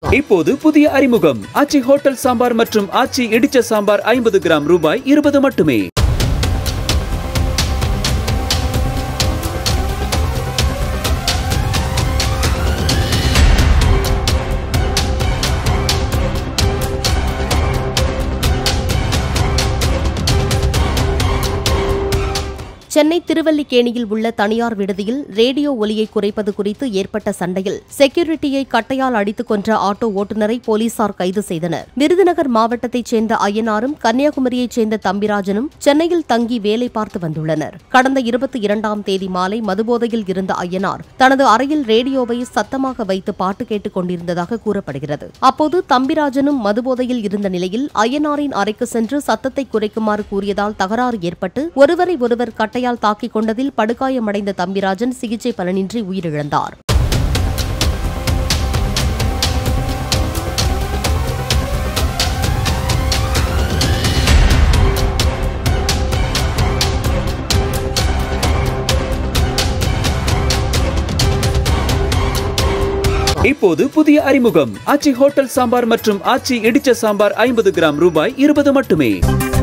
இப்போது புதிய அறிமுகம் ஆச்சி ஹோட்டல் சாம்பார் மற்றும் ஆச்சி இடிச்ச சாம்பார் ஐம்பது கிராம் ரூபாய் இருபது மட்டுமே சென்னை திருவல்லிக்கேணியில் உள்ள தனியார் விடுதியில் ரேடியோ ஒலியை குறைப்பது குறித்து ஏற்பட்ட சண்டையில் செக்யூரிட்டியை கட்டையால் அடித்துக் கொன்ற ஆட்டோ ஓட்டுநரை போலீசார் கைது செய்தனர் விருதுநகர் மாவட்டத்தைச் சேர்ந்த ஐயனாரும் கன்னியாகுமரியைச் சேர்ந்த தம்பிராஜனும் சென்னையில் தங்கி வேலை பார்த்து வந்துள்ளனர் கடந்த இருபத்தி இரண்டாம் தேதி மாலை மதுபோதையில் இருந்த ஐயனார் தனது அறையில் ரேடியோவை சத்தமாக வைத்து பாட்டு கேட்டுக் கொண்டிருந்ததாக கூறப்படுகிறது அப்போது தம்பிராஜனும் மதுபோதையில் இருந்த நிலையில் ஐயனாரின் அறைக்கு சென்று சத்தத்தை குறைக்குமாறு கூறியதால் தகராறு ஏற்பட்டு ஒருவரை ஒருவர் கட்டையால் தாக்கிக் கொண்டதில் படுகாயமடைந்த தம்பிராஜன் சிகிச்சை பலனின்றி உயிரிழந்தார் இப்போது புதிய அறிமுகம் ஆச்சி ஹோட்டல் சாம்பார் மற்றும் ஆச்சி இடிச்ச சாம்பார் ஐம்பது கிராம் ரூபாய் இருபது மட்டுமே